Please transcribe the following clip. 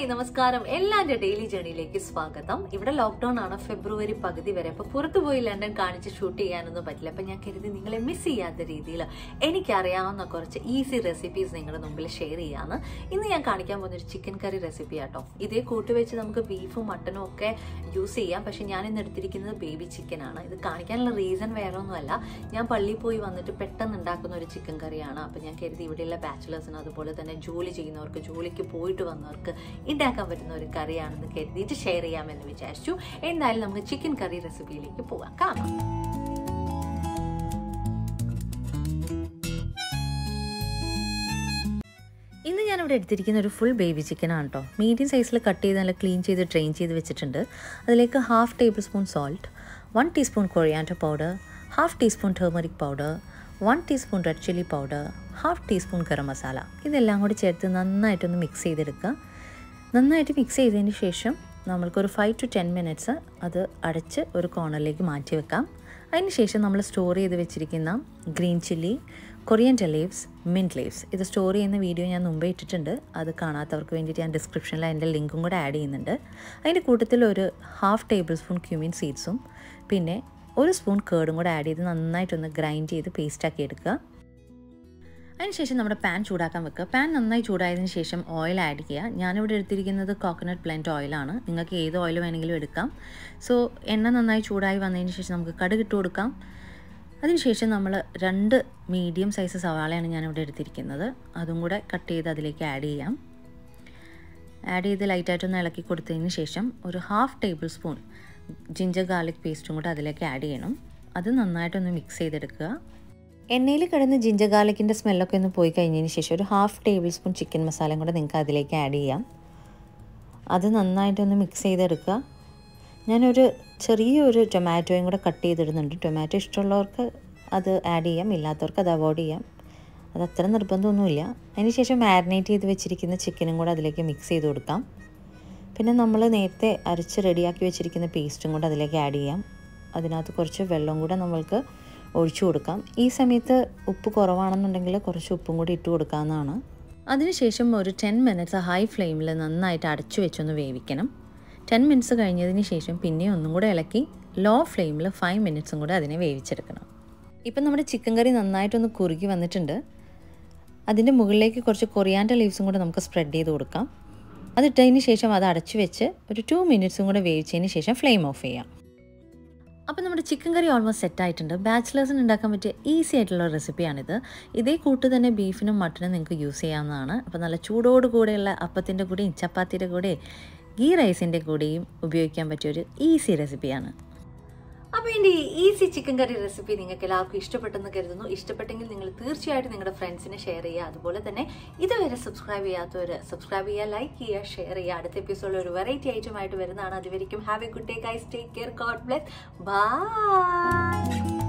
hi നമസ്കാരം എല്ലാന്റെ daily ജേണിയിലേക്ക് സ്വാഗതം ഇവിടെ ലോക്ക്ഡൌൺ ആണ് ഫെബ്രുവരി പകുതി വരെ അപ്പൊ പുറത്തു പോയി ലണ്ടൻ കാണിച്ച് ഷൂട്ട് ചെയ്യാനൊന്നും പറ്റില്ല അപ്പൊ ഞാൻ കരുതി നിങ്ങളെ മിസ് ചെയ്യാത്ത രീതിയിൽ എനിക്കറിയാവുന്ന കുറച്ച് ഈസി റെസിപ്പീസ് നിങ്ങളുടെ മുമ്പിൽ ഷെയർ ചെയ്യാന്ന് ഇന്ന് ഞാൻ കാണിക്കാൻ പോകുന്ന ഒരു ചിക്കൻ കറി റെസിപ്പി ആട്ടോ ഇതേ കൂട്ട് വെച്ച് നമുക്ക് ബീഫും മട്ടനും ഒക്കെ യൂസ് ചെയ്യാം പക്ഷെ ഞാൻ ഇന്ന് എടുത്തിരിക്കുന്നത് ബേബി ചിക്കൻ ആണ് ഇത് കാണിക്കാനുള്ള റീസൺ വേറെ ഒന്നുമല്ല ഞാൻ പള്ളിയിൽ പോയി വന്നിട്ട് പെട്ടെന്ന് ഉണ്ടാക്കുന്ന ഒരു ചിക്കൻ കറിയാണ് അപ്പൊ ഞാൻ കരുതി ഇവിടെയുള്ള ബാച്ചിലേഴ്സിന് അതുപോലെ തന്നെ ജോലി ചെയ്യുന്നവർക്ക് ജോലിക്ക് പോയിട്ട് വന്നവർക്ക് ഉണ്ടാക്കാൻ പറ്റുന്ന ഒരു കറിയാണെന്ന് കരുതിയിട്ട് ഷെയർ ചെയ്യാമെന്ന് വിചാരിച്ചു എന്തായാലും നമുക്ക് ചിക്കൻ കറി റെസിപ്പിയിലേക്ക് പോകാം കാണാം ഇന്ന് ഞാനിവിടെ എടുത്തിരിക്കുന്ന ഒരു ഫുൾ ബേബി ചിക്കൻ ആണ് കേട്ടോ മീഡിയം സൈസിൽ കട്ട് ചെയ്ത് നല്ല ക്ലീൻ ചെയ്ത് ഡ്രെയിൻ ചെയ്ത് വെച്ചിട്ടുണ്ട് അതിലേക്ക് half table spoon salt one teaspoon coriander powder half teaspoon turmeric powder one teaspoon red chilli powder half teaspoon garam masala ഇതെല്ലാം കൂടി ചേർത്ത് നന്നായിട്ടൊന്ന് മിക്സ് ചെയ്തെടുക്കുക നന്നായിട്ട് മിക്സ് ചെയ്തതിന് ശേഷം നമ്മൾക്കൊരു ഫൈവ് ടു ടെൻ മിനിറ്റ്സ് അത് അടച്ച് ഒരു കോർണറിലേക്ക് മാറ്റി വെക്കാം അതിന് ശേഷം നമ്മൾ സ്റ്റോർ ചെയ്ത് വെച്ചിരിക്കുന്ന green chilli coriander leaves mint leaves ഇത് സ്റ്റോർ ചെയ്യുന്ന വീഡിയോ ഞാൻ മുമ്പേ ഇട്ടിട്ടുണ്ട് അത് കാണാത്തവർക്ക് വേണ്ടിയിട്ട് ഞാൻ ഡിസ്ക്രിപ്ഷനിൽ അതിൻ്റെ ലിങ്കും കൂടെ ആഡ് ചെയ്യുന്നുണ്ട് അതിൻ്റെ കൂട്ടത്തിൽ ഒരു ഹാഫ് ടേബിൾ സ്പൂൺ ക്യൂമിൻ സീഡ്സും പിന്നെ ഒരു സ്പൂൺ കേർഡും കൂടെ ആഡ് ചെയ്ത് നന്നായിട്ടൊന്ന് ഗ്രൈൻഡ് ചെയ്ത് പേസ്റ്റാക്കി എടുക്കുക അതിനുശേഷം നമ്മുടെ പാൻ ചൂടാക്കാൻ വെക്കുക പാൻ നന്നായി ചൂടായതിനു ശേഷം ഓയിൽ ആഡ് ചെയ്യുക ഞാനിവിടെ എടുത്തിരിക്കുന്നത് കോക്കനട്ട് ബ്ലെൻഡ് ഓയിലാണ് നിങ്ങൾക്ക് ഏത് ഓയിൽ വേണമെങ്കിലും എടുക്കാം സോ എണ്ണ നന്നായി ചൂടായി വന്നതിന് ശേഷം നമുക്ക് കടുക് ഇട്ട് കൊടുക്കാം അതിനുശേഷം നമ്മൾ രണ്ട് മീഡിയം സൈസ് സവാളയാണ് ഞാനിവിടെ എടുത്തിരിക്കുന്നത് അതും കൂടെ കട്ട് ചെയ്ത് അതിലേക്ക് ആഡ് ചെയ്യാം ആഡ് ചെയ്ത് ലൈറ്റായിട്ടൊന്ന് ഇളക്കി കൊടുത്തതിന് ശേഷം ഒരു half table spoon ginger garlic പേസ്റ്റും കൂടെ അതിലേക്ക് ആഡ് ചെയ്യണം അത് നന്നായിട്ടൊന്ന് മിക്സ് ചെയ്തെടുക്കുക എണ്ണയിൽ കിടന്ന് ജിഞ്ചർ ഗാർലിക്കിൻ്റെ സ്മെല്ലൊക്കെ ഒന്ന് പോയി കഴിഞ്ഞതിന് ശേഷം ഒരു ഹാഫ് ടേബിൾ സ്പൂൺ ചിക്കൻ മസാലയും കൂടെ നിങ്ങൾക്ക് അതിലേക്ക് ആഡ് ചെയ്യാം അത് നന്നായിട്ടൊന്ന് മിക്സ് ചെയ്തെടുക്കുക ഞാനൊരു ചെറിയൊരു ടൊമാറ്റോയും കൂടെ കട്ട് ചെയ്തിടുന്നുണ്ട് ടൊമാറ്റോ ഇഷ്ടമുള്ളവർക്ക് അത് ആഡ് ചെയ്യാം ഇല്ലാത്തവർക്ക് അത് അവോയ്ഡ് ചെയ്യാം അത് അത്ര നിർബന്ധമൊന്നുമില്ല അതിനുശേഷം മാരിനേറ്റ് ചെയ്ത് വെച്ചിരിക്കുന്ന ചിക്കനും കൂടെ അതിലേക്ക് മിക്സ് ചെയ്ത് കൊടുക്കാം പിന്നെ നമ്മൾ നേരത്തെ അരച്ച് റെഡിയാക്കി വെച്ചിരിക്കുന്ന പേസ്റ്റും കൂടെ അതിലേക്ക് ആഡ് ചെയ്യാം അതിനകത്ത് കുറച്ച് വെള്ളം കൂടെ നമ്മൾക്ക് ഒഴിച്ചു കൊടുക്കാം ഈ സമയത്ത് ഉപ്പ് കുറവാണെന്നുണ്ടെങ്കിൽ കുറച്ച് ഉപ്പും കൂടി ഇട്ട് കൊടുക്കാവുന്നതാണ് അതിനുശേഷം ഒരു ടെൻ മിനിറ്റ്സ് ഹൈ ഫ്ലെയിമിൽ നന്നായിട്ട് അടച്ചു വെച്ചൊന്ന് വേവിക്കണം ടെൻ മിനിറ്റ്സ് കഴിഞ്ഞതിന് ശേഷം പിന്നെ ഒന്നും കൂടെ ഇളക്കി ലോ ഫ്ലെയിമിൽ ഫൈവ് മിനിറ്റ്സും കൂടെ അതിനെ വേവിച്ചെടുക്കണം ഇപ്പം നമ്മുടെ ചിക്കൻ കറി നന്നായിട്ടൊന്ന് കുറുകി വന്നിട്ടുണ്ട് അതിൻ്റെ മുകളിലേക്ക് കുറച്ച് കൊറിയാൻഡർ ലീവ്സും കൂടെ നമുക്ക് സ്പ്രെഡ് ചെയ്ത് കൊടുക്കാം അതിട്ടതിന് ശേഷം അത് അടച്ചു വെച്ച് ഒരു ടു മിനിറ്റ്സും കൂടെ വേവിച്ചതിന് ശേഷം ഫ്ലെയിം ഓഫ് ചെയ്യാം അപ്പോൾ നമ്മുടെ ചിക്കൻ കറി ഓൾമോസ്റ്റ് സെറ്റ് ആയിട്ടുണ്ട് ബാച്ചിലേഴ്സിന് ഉണ്ടാക്കാൻ പറ്റിയ ഈസി ആയിട്ടുള്ള റെസിപ്പിയാണിത് ഇതേ കൂട്ട് തന്നെ ബീഫിനും മട്ടനും നിങ്ങൾക്ക് യൂസ് ചെയ്യാവുന്നതാണ് അപ്പോൾ നല്ല ചൂടോട് കൂടെയുള്ള അപ്പത്തിൻ്റെ കൂടെയും ചപ്പാത്തിയുടെ കൂടെയും ഗീ റൈസിൻ്റെ കൂടെയും ഉപയോഗിക്കാൻ പറ്റിയൊരു ഈസി റെസിപ്പിയാണ് അപ്പോൾ എൻ്റെ ഈ ഈസി ചിക്കൻ കറി റെസിപ്പി നിങ്ങൾക്ക് എല്ലാവർക്കും ഇഷ്ടപ്പെട്ടെന്ന് കരുതുന്നു ഇഷ്ടപ്പെട്ടെങ്കിൽ നിങ്ങൾ തീർച്ചയായിട്ടും നിങ്ങളുടെ ഫ്രണ്ട്സിന് ഷെയർ ചെയ്യുക അതുപോലെ തന്നെ ഇതുവരെ സബ്സ്ക്രൈബ് ചെയ്യാത്തവർ സബ്സ്ക്രൈബ് ചെയ്യുക ലൈക്ക് ചെയ്യുക ഷെയർ ചെയ്യുക അടുത്ത എപ്പിസോഡിൽ ഒരു വെറൈറ്റി ഐറ്റമായിട്ട് വരുന്നതാണ് അതുവരെയും have a good day guys take care God bless by